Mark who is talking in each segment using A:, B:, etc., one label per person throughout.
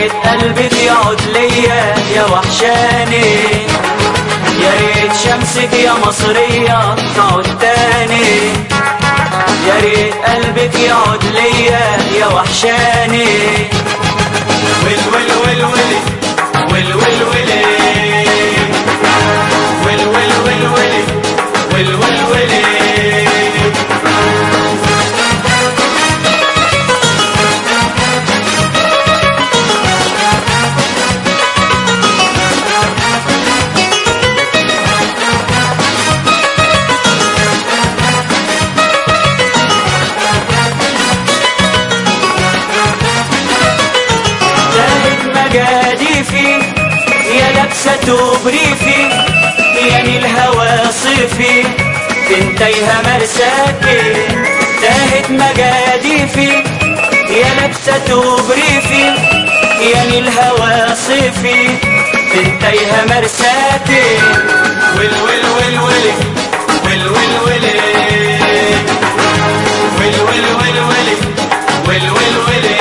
A: ريت قلبك يقعد ليا يا وحشاني يا ريت شمسك يا مصرية تعود تاني يا ريت قلبك يقعد ليا يا وحشاني
B: ويل ويل ويل ويل ويل ويل ويل ويل ويل ويل ويل ويل ويل ويل
A: زاهد مجاديفي يا لابسة توب ريفي يا نيل الهوى صيفي فين تايهة مرساكي زاهد مجاديفي يا لابسة توب ريفي يا نيل الهوى صيفي فين تايهة مرساكي
B: ويل ويل ويل ويل ويل ويل ويل ويل ويل ويل ويل ويل ويل ويل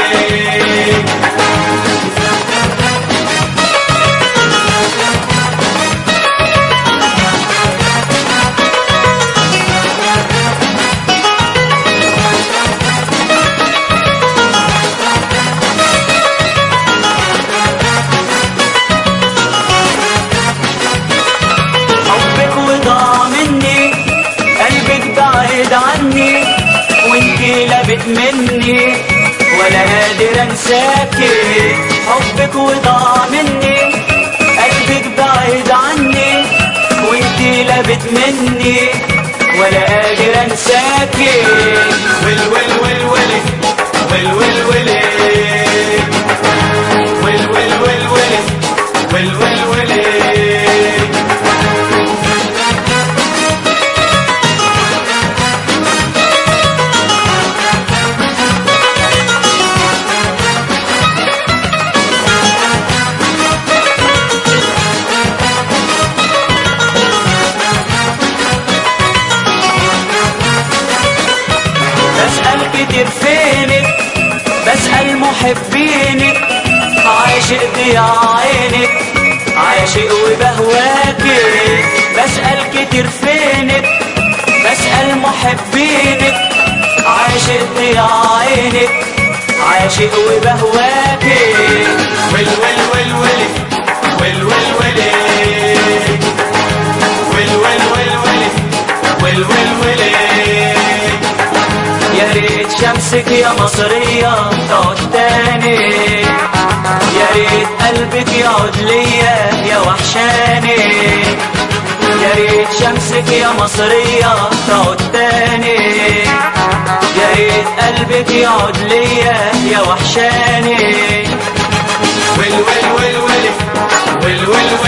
A: حبك وضاع مني قلبك بعيد عني وانتي لابت مني ولا قادر انساكي حبك وضاع مني قلبك بعيد عني وانتي لابت مني ولا قادر انساكي
B: ويل ويل ويل ويل ويل ويل ويل ويل ويل ويل ويل ويل ويل ويل
A: بسأل كتير فينك بسأل محبينك عاشق ضياع عينك عاشق وبهواكي بسأل كتير فينك بسأل محبينك عاشق ضياع عينك عاشق وبهواكي
B: ويل ويل ويل ويل ويل ويل ويل ويل ويل ويل ويل ويل ويل
A: يا ريت شمسك يا مصرية تعود تاني يا ريت قلبك يقعد ليا يا وحشاني يا ريت شمسك يا مصرية تعود تاني يا ريت قلبك يقعد ليا يا وحشاني
B: ويل ويل ويل ويل ويل ويل